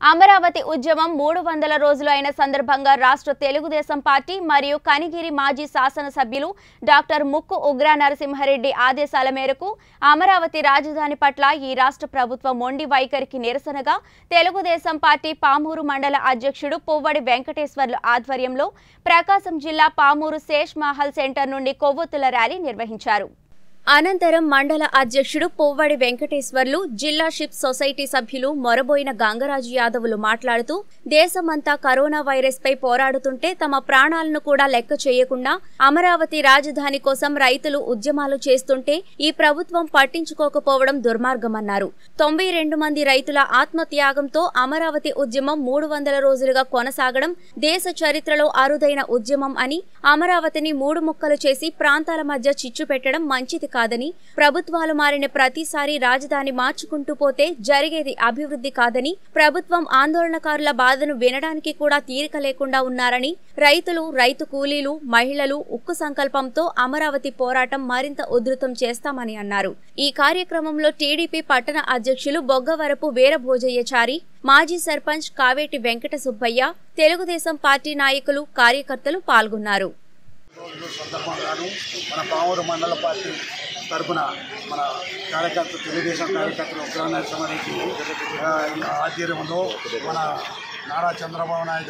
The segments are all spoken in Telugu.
అమరావతి ఉద్యమం మూడు వందల రోజులు అయిన సందర్భంగా రాష్ట్ర తెలుగుదేశం పార్టీ మరియు కనిగిరి మాజీ శాసనసభ్యులు డాక్టర్ ముక్కు ఉగ్ర నరసింహారెడ్డి ఆదేశాల మేరకు అమరావతి రాజధాని పట్ల ఈ రాష్ట్ర ప్రభుత్వ మొండి వైఖరికి నిరసనగా తెలుగుదేశం పార్టీ పామూరు మండల అధ్యక్షుడు పువ్వడి వెంకటేశ్వర్లు ఆధ్వర్యంలో ప్రకాశం జిల్లా పామూరు శేష్ మహల్ సెంటర్ నుండి కొవ్వొత్తుల ర్యాలీ నిర్వహించారు అనంతరం మండల అధ్యక్షుడు పువ్వడి వెంకటేశ్వర్లు జిల్లా షిప్ సొసైటీ సభ్యులు మొరబోయిన గంగరాజు యాదవులు మాట్లాడుతూ దేశమంతా కరోనా వైరస్ పై పోరాడుతుంటే తమ ప్రాణాలను కూడా లెక్క చేయకుండా అమరావతి రాజధాని కోసం రైతులు ఉద్యమాలు చేస్తుంటే ఈ ప్రభుత్వం పట్టించుకోకపోవడం దుర్మార్గమన్నారు తొంభై రెండు మంది రైతుల ఆత్మత్యాగంతో అమరావతి ఉద్యమం మూడు వందల రోజులుగా కొనసాగడం దేశ చరిత్రలో అరుదైన ఉద్యమం అని అమరావతిని మూడు ముక్కలు చేసి ప్రాంతాల మధ్య చిచ్చు పెట్టడం మంచిది కాదని ప్రభుత్వాలు మారిన ప్రతిసారి రాజధాని మార్చుకుంటూ పోతే జరిగేది అభివృద్ధి కాదని ప్రభుత్వం ఆందోళనకారుల బాధను వినడానికి కూడా తీరిక లేకుండా ఉన్నారని రైతులు రైతు కూలీలు మహిళలు ఉక్కు సంకల్పంతో అమరావతి పోరాటం మరింత ఉధృతం చేస్తామని అన్నారు ఈ కార్యక్రమంలో టీడీపీ పట్టణ అధ్యక్షులు బొగ్గవరపు వీరభోజయ్యచారి మాజీ సర్పంచ్ కావేటి వెంకట సుబ్బయ్య తెలుగుదేశం పార్టీ నాయకులు కార్యకర్తలు పాల్గొన్నారు రోజుల సందర్భంగాను మన పామూరు మండల పార్టీ తరపున మన కార్యకర్త తెలుగుదేశం కార్యకర్తలు ఉగ్రనరసింహారెడ్డి ఆ, ఆధ్వర్యంలో మన నారా చంద్రబాబు నాయుడు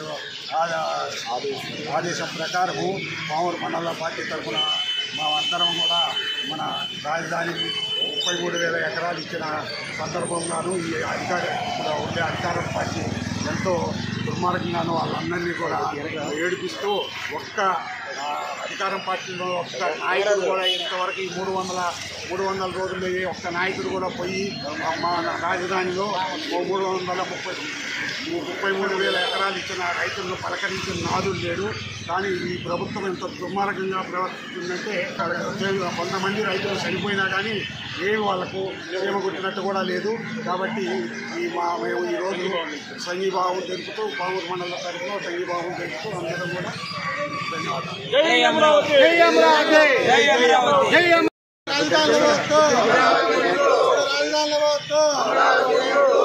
ఆ- ఆదేశం ప్రకారము పామూరు మండల పార్టీ తరపున మా అందరం కూడా మన రాజధానికి ముప్పై మూడు వేల ఎకరాలు ఇచ్చిన సందర్భంగాను ఈ అధికార ఇప్పుడు ఉండే అధికార పార్టీ ఎంతో దుర్మార్గంగాను వాళ్ళందరినీ కూడా ఏడిపిస్తూ ఒక్క ఆ, అధికారం పార్టీలో ఒక్క నాయకుడు కూడా ఇంతవరకు ఈ మూడు వందల మూడు వందల రోజుల్లో ఏ ఒక్క నాయకుడు కూడా పోయి ఆ, మా రాజధానిలో ఓ మూడు వందల ముప్పై ముప్పై మూడు వేల ఎకరాలు ఇచ్చిన రైతులను పలకరించిన నాదుడు లేడు కానీ ఈ ప్రభుత్వం ఎంత దుర్మార్గంగా ప్రవర్తిస్తుందంటే కొంతమంది రైతులు చనిపోయినా కానీ ఏమి వాళ్ళకు ప్రేమ కొట్టినట్టు కూడా లేదు కాబట్టి ఈ మా మేము ఈరోజు సంఘీభావం తెలుపుతూ పామూరు మండల తరఫున సంఘీభావం తెలుపుతూ అందరం కూడా ధన్యవాదాలు రాజధాని వ్యవస్థ రాజధాని వ్యవస్థ